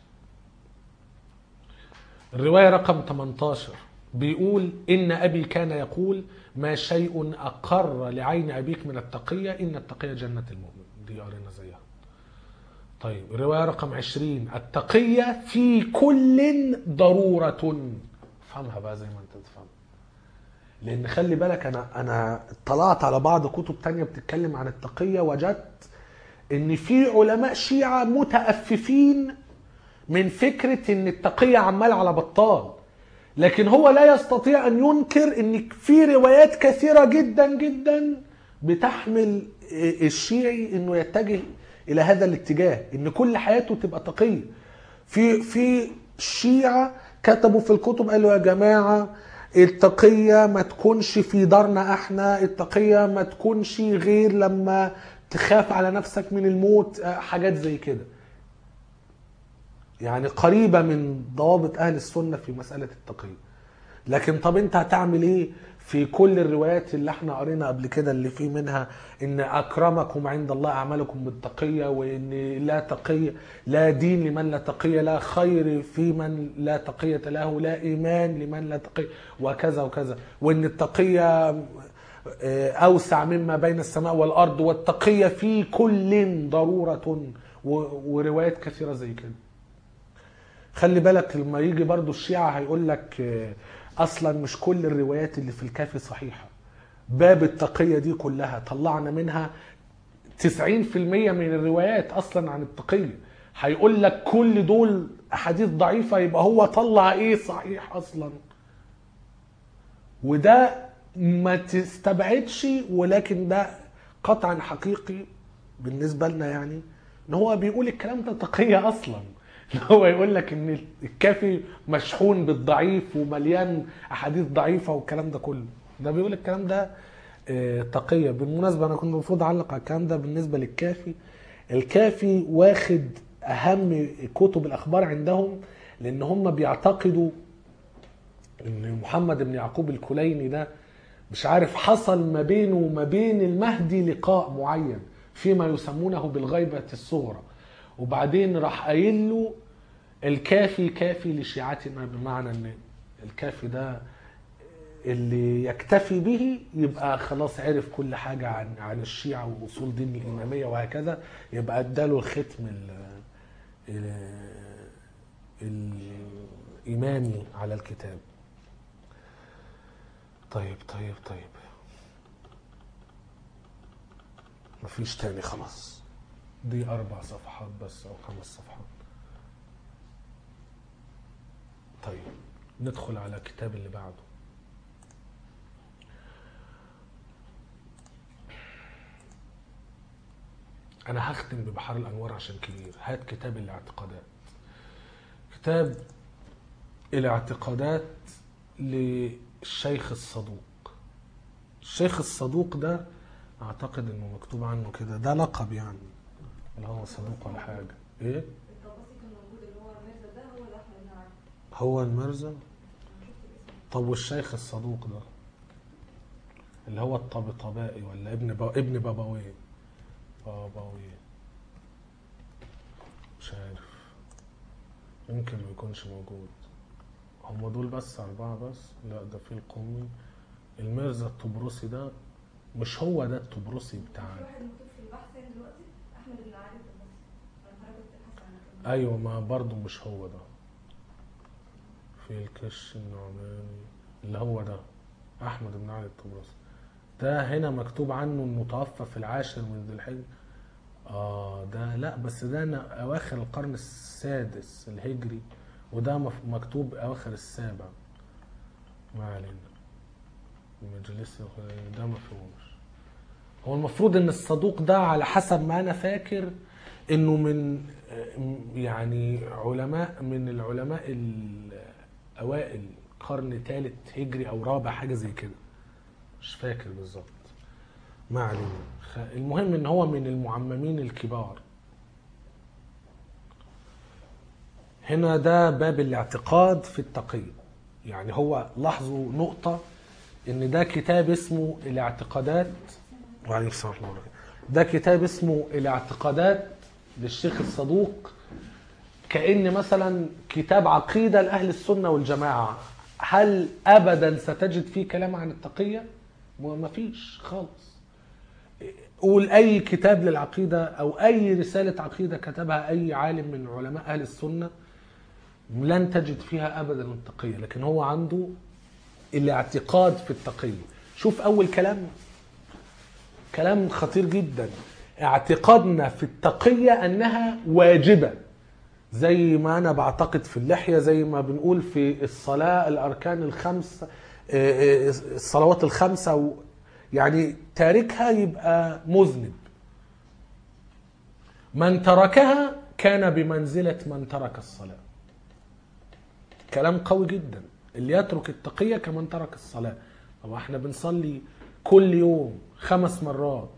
الروايه رقم 18 بيقول ان ابي كان يقول ما شيء اقر لعين ابيك من التقيه ان التقيه جنه المؤمن دي قرينا زيها طيب رواية رقم 20 التقية في كل ضرورة افهمها بقى زي ما انت تفهم لان خلي بالك انا انا اطلعت على بعض كتب تانية بتتكلم عن التقية وجدت ان في علماء شيعة متأففين من فكرة ان التقية عمال على بطال لكن هو لا يستطيع ان ينكر ان في روايات كثيرة جدا جدا بتحمل الشيعي انه يتجه الى هذا الاتجاه ان كل حياته تبقى تقية في في شيعة كتبوا في الكتب قالوا يا جماعة التقية ما تكونش في دارنا احنا التقية ما تكونش غير لما تخاف على نفسك من الموت آه، حاجات زي كده يعني قريبة من ضوابط أهل السنة في مسألة التقية لكن طب أنت هتعمل إيه في كل الروايات اللي احنا قرينا قبل كده اللي فيه منها ان اكرمكم عند الله اعمالكم بالتقيه وان لا تقيه لا دين لمن لا تقيه لا خير في من لا تقيه له لا ايمان لمن لا تقيه وكذا وكذا وان التقيه آه، اوسع مما بين السماء والارض والتقيه في كل ضروره و- وروايات كثيره زي كده خلي بالك لما يجي برضو الشيعة هيقول لك آه، اصلا مش كل الروايات اللي في الكافي صحيحة باب التقية دي كلها طلعنا منها 90% من الروايات اصلا عن التقية هيقول لك كل دول احاديث ضعيفة يبقى هو طلع ايه صحيح اصلا وده ما تستبعدش ولكن ده قطعا حقيقي بالنسبة لنا يعني ان هو بيقول الكلام ده تقية اصلا ان هو يقول لك ان الكافي مشحون بالضعيف ومليان احاديث ضعيفة والكلام ده كله ده بيقول الكلام ده آه، تقية بالمناسبة انا كنت المفروض اعلق على الكلام ده بالنسبة للكافي الكافي واخد اهم كتب الاخبار عندهم لان هم بيعتقدوا ان محمد بن يعقوب الكليني ده مش عارف حصل ما بينه وما بين المهدي لقاء معين فيما يسمونه بالغيبة الصغرى وبعدين راح قايل له الكافي كافي لشيعتنا بمعنى ان الكافي ده اللي يكتفي به يبقى خلاص عرف كل حاجة عن عن الشيعة وأصول دين الإمامية وهكذا يبقى اداله الختم ال- ال- الإمامي على الكتاب طيب طيب طيب مفيش تاني خلاص دي أربع صفحات بس أو خمس صفحات طيب ندخل على الكتاب اللي بعده أنا هختم ببحار الأنوار عشان كبير هات كتاب الاعتقادات كتاب الاعتقادات للشيخ الصدوق الشيخ الصدوق ده اعتقد انه مكتوب عنه كده ده لقب يعني اللي هو صدوق ولا حاجه ايه الطباسي كان موجود اللي هو الميرزا ده هو اللي احمد بن عارف هو المرزا طب والشيخ الصدوق ده اللي هو الطبطبائي ولا ابن با... ابن بابويه بابويه مش عارف يمكن ما يكونش موجود هم دول بس أربعة بس لا ده في القومي المرزا الطبرسي ده مش هو ده الطبرسي بتاع في واحد مكتوب في البحث هنا دلوقتي احمد بن عارف الطباسي انا حضرتك بتبحث عن كده ايوه ما برضه مش هو ده في الكش النعماني اللي هو ده احمد بن علي الطبرسي ده هنا مكتوب عنه انه توفى في العاشر من ذي الحجه اه ده لا بس ده أنا اواخر القرن السادس الهجري وده مف- مكتوب اواخر السابع ما علينا مجلس ده ما فيهوش هو المفروض ان الصدوق ده على حسب ما انا فاكر انه من يعني علماء من العلماء الاوائل قرن ثالث هجري او رابع حاجه زي كده مش فاكر بالظبط ما علينا خ- المهم ان هو من المعممين الكبار هنا ده باب الاعتقاد في التقية يعني هو لاحظوا نقطة ان ده كتاب اسمه الاعتقادات وعليكم السلام ورحمة الله وبركاته. ده كتاب اسمه الاعتقادات للشيخ الصدوق كأن مثلا كتاب عقيدة لأهل السنة والجماعة هل أبدا ستجد فيه كلام عن التقية؟ ما فيش خالص قول اي كتاب للعقيده او اي رساله عقيده كتبها اي عالم من علماء اهل السنه لن تجد فيها ابدا التقيه لكن هو عنده الاعتقاد في التقيه شوف اول كلام كلام خطير جدا اعتقادنا في التقيه انها واجبه زي ما انا بعتقد في اللحيه زي ما بنقول في الصلاه الاركان الخمس آه، آه، الصلوات الخمسه و يعني تاركها يبقى مذنب من تركها كان بمنزله من ترك الصلاه كلام قوي جدا اللي يترك التقيه كمن ترك الصلاه طب احنا بنصلي كل يوم خمس مرات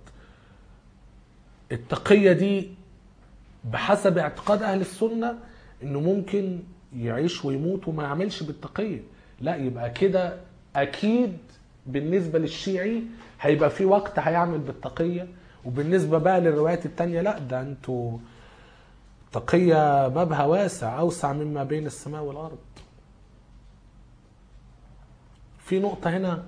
التقيه دي بحسب اعتقاد اهل السنه انه ممكن يعيش ويموت وما يعملش بالتقيه لا يبقى كده اكيد بالنسبه للشيعي هيبقى في وقت هيعمل بالتقيه وبالنسبه بقى للروايات التانية لا ده انتوا تقيه بابها واسع اوسع مما بين السماء والارض في نقطه هنا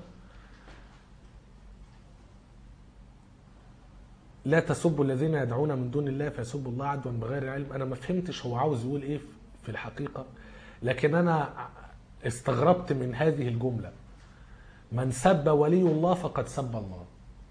لا تسبوا الذين يدعون من دون الله فيسبوا الله عدوا بغير علم انا ما فهمتش هو عاوز يقول ايه في الحقيقه لكن انا استغربت من هذه الجمله من سب ولي الله فقد سب الله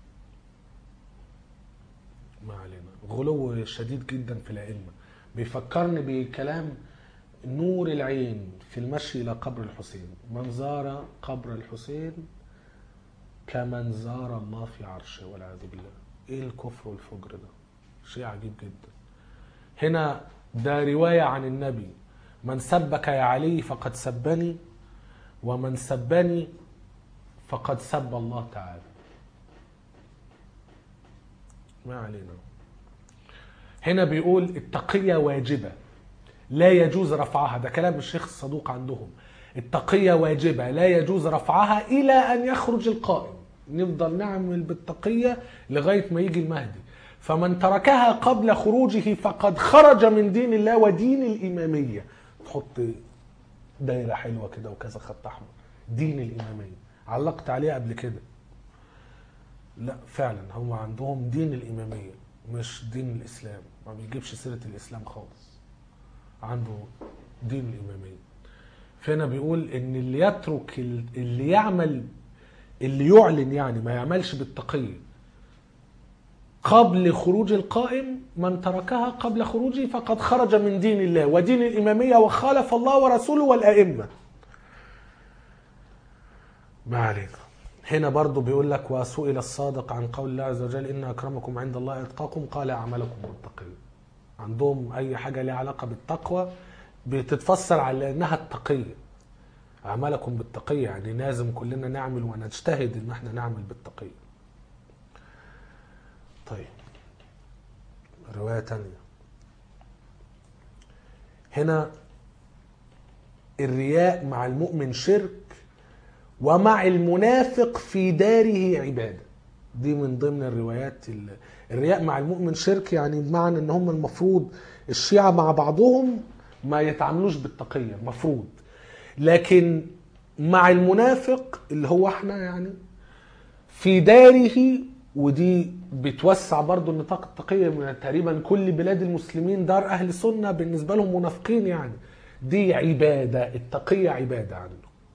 ما علينا غلو شديد جدا في الائمه بيفكرني بكلام نور العين في المشي الى قبر الحسين من زار قبر الحسين كمن زار الله في عرشه والعياذ بالله ايه الكفر والفجر ده شيء عجيب جدا هنا ده رواية عن النبي من سبك يا علي فقد سبني ومن سبني فقد سب الله تعالى ما علينا هنا بيقول التقية واجبة لا يجوز رفعها ده كلام الشيخ الصدوق عندهم التقية واجبة لا يجوز رفعها إلى أن يخرج القائم نفضل نعمل بالتقية لغاية ما يجي المهدي فمن تركها قبل خروجه فقد خرج من دين الله ودين الإمامية تحط دايرة حلوة كده وكذا خط أحمر دين الإمامية علقت عليها قبل كده لا فعلا هم عندهم دين الإمامية مش دين الإسلام ما بيجيبش سيرة الإسلام خالص عنده دين الإمامية فهنا بيقول إن اللي يترك اللي يعمل اللي يعلن يعني ما يعملش بالتقية قبل خروج القائم من تركها قبل خروجه فقد خرج من دين الله ودين الإمامية وخالف الله ورسوله والأئمة ما علينا هنا برضو بيقول لك وسئل الصادق عن قول الله عز وجل إن أكرمكم عند الله أتقاكم قال أعملكم بالتقية عندهم أي حاجة ليها علاقة بالتقوى بتتفسر على أنها التقية أعمالكم بالتقية يعني لازم كلنا نعمل ونجتهد إن احنا نعمل بالتقية طيب رواية تانية هنا الرياء مع المؤمن شرك ومع المنافق في داره عبادة دي من ضمن الروايات ال- الرياء مع المؤمن شرك يعني بمعنى ان هم المفروض الشيعة مع بعضهم ما يتعاملوش بالتقية المفروض لكن مع المنافق اللي هو احنا يعني في داره ودي بتوسع برضو نطاق التقية من تقريبا كل بلاد المسلمين دار أهل سنة بالنسبة لهم منافقين يعني دي عبادة التقية عبادة عنده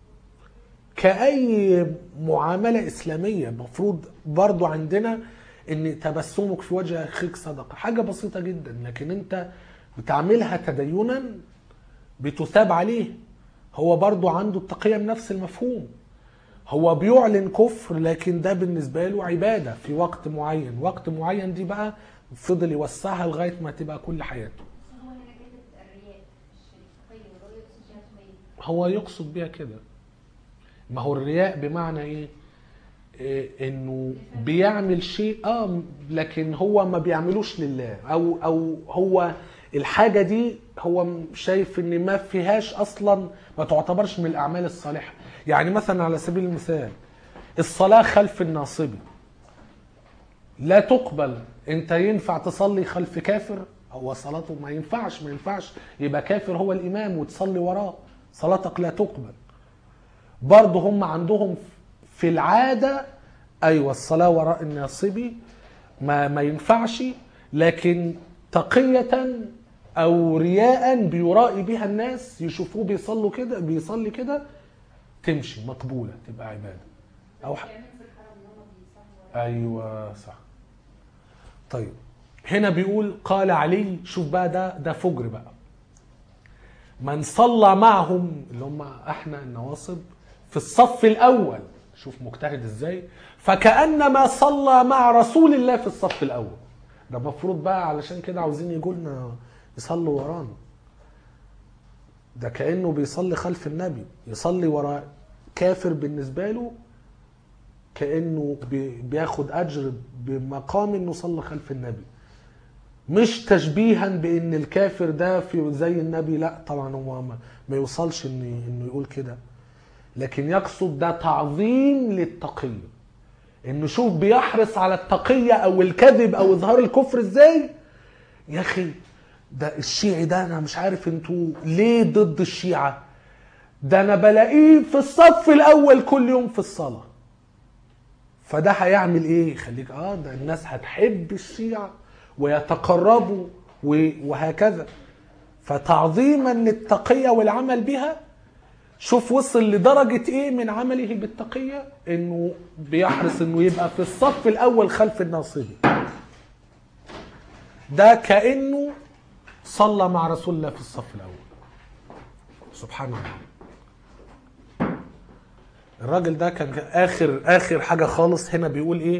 كأي معاملة إسلامية المفروض برضو عندنا ان تبسمك في وجه اخيك صدقة حاجة بسيطة جدا لكن انت بتعملها تدينا بتثاب عليه هو برضو عنده التقية بنفس المفهوم هو بيعلن كفر لكن ده بالنسبة له عبادة في وقت معين وقت معين دي بقى فضل يوسعها لغاية ما تبقى كل حياته هو هنا كاتب الرياء مش التقية ولا هو يقصد فيها شوية هو يقصد بيها كده ما هو الرياء بمعنى ايه إيه انه بيعمل شيء اه لكن هو ما بيعملوش لله او او هو الحاجه دي هو شايف ان ما فيهاش اصلا ما تعتبرش من الاعمال الصالحه يعني مثلا على سبيل المثال الصلاه خلف الناصبي لا تقبل انت ينفع تصلي خلف كافر هو صلاته ما ينفعش ما ينفعش يبقى كافر هو الامام وتصلي وراه صلاتك لا تقبل برضه هم عندهم في العاده ايوه الصلاه وراء الناصبي ما ما ينفعش لكن تقية او رياء بيرائي بها الناس يشوفوه بيصلوا كده بيصلي كده تمشي مقبولة تبقى عبادة او ح... كمان في الحرم ان هم بيصلوا ايوه صح طيب هنا بيقول قال علي شوف بقى ده ده فجر بقى من صلى معهم اللي هم احنا النواصب في الصف الاول شوف مجتهد ازاي فكانما صلى مع رسول الله في الصف الاول ده المفروض بقى علشان كده عاوزين يجوا لنا يصلوا ورانا ده كانه بيصلي خلف النبي يصلي ورا كافر بالنسبه له كانه بي- بياخد اجر بمقام انه صلى خلف النبي مش تشبيها بان الكافر ده في زي النبي لا طبعا هو ما, ما يوصلش ان انه يقول كده لكن يقصد ده تعظيم للتقيه انه شوف بيحرص على التقيه او الكذب او اظهار الكفر ازاي يا اخي ده الشيعي ده انا مش عارف انتوا ليه ضد الشيعه ده انا بلاقيه في الصف الاول كل يوم في الصلاه فده هيعمل ايه يخليك اه ده الناس هتحب الشيعة ويتقربوا و- وهكذا فتعظيما للتقية والعمل بها شوف وصل لدرجة ايه من عمله بالتقية انه بيحرص انه يبقى في الصف الاول خلف الناصبي ده كأنه صلى مع رسول الله في الصف الاول سبحان الله الراجل ده كان اخر اخر حاجه خالص هنا بيقول ايه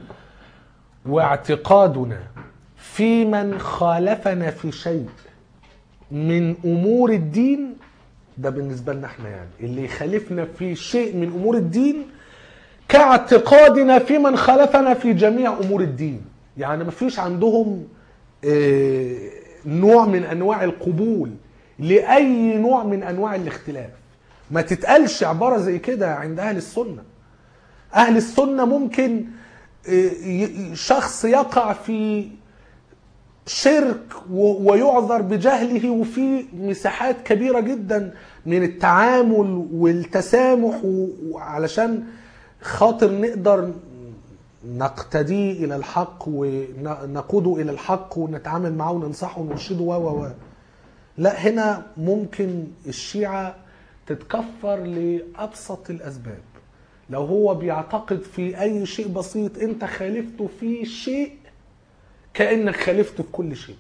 واعتقادنا في من خالفنا في شيء من امور الدين ده بالنسبه لنا احنا يعني اللي يخالفنا في شيء من امور الدين كاعتقادنا في من خالفنا في جميع امور الدين يعني ما فيش عندهم آه، نوع من انواع القبول لاي نوع من انواع الاختلاف ما تتقالش عباره زي كده عند اهل السنه اهل السنه ممكن آه، ي- شخص يقع في شرك و- ويعذر بجهله وفي مساحات كبيرة جدا من التعامل والتسامح و- وعلشان خاطر نقدر نقتديه إلى الحق ونقوده إلى الحق ونتعامل معاه وننصحه ونرشده و و و لا هنا ممكن الشيعة تتكفر لأبسط الأسباب لو هو بيعتقد في أي شيء بسيط أنت خالفته في شيء كانك خالفته في كل شيء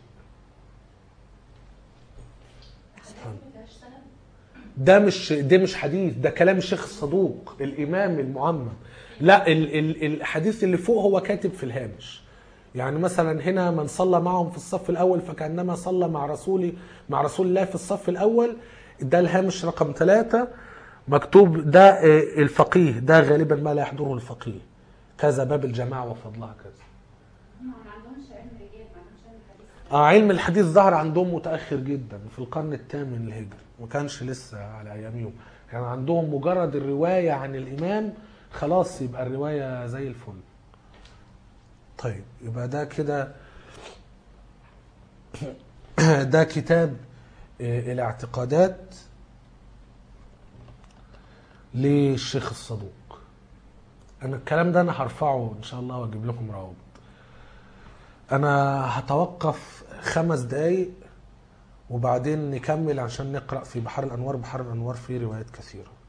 ده مش ده مش حديث ده كلام الشيخ الصدوق الامام المعمم لا ال ال الحديث اللي فوق هو كاتب في الهامش يعني مثلا هنا من صلى معهم في الصف الاول فكانما صلى مع رسولي مع رسول الله في الصف الاول ده الهامش رقم ثلاثة مكتوب ده آه، الفقيه ده غالبا ما لا يحضره الفقيه كذا باب الجماعه وفضلها كذا هم ما عندهمش علم رجال ما عندهمش علم حديث اه علم الحديث ظهر عندهم متاخر جدا في القرن الثامن الهجري ما كانش لسه على ايامهم كان عندهم مجرد الروايه عن الامام خلاص يبقى الروايه زي الفل طيب يبقى ده كده ده كتاب آه، الاعتقادات للشيخ الصدوق انا الكلام ده انا هرفعه ان شاء الله واجيب لكم روابط انا هتوقف خمس دقايق وبعدين نكمل عشان نقرا في بحر الانوار بحر الانوار فيه روايات كثيره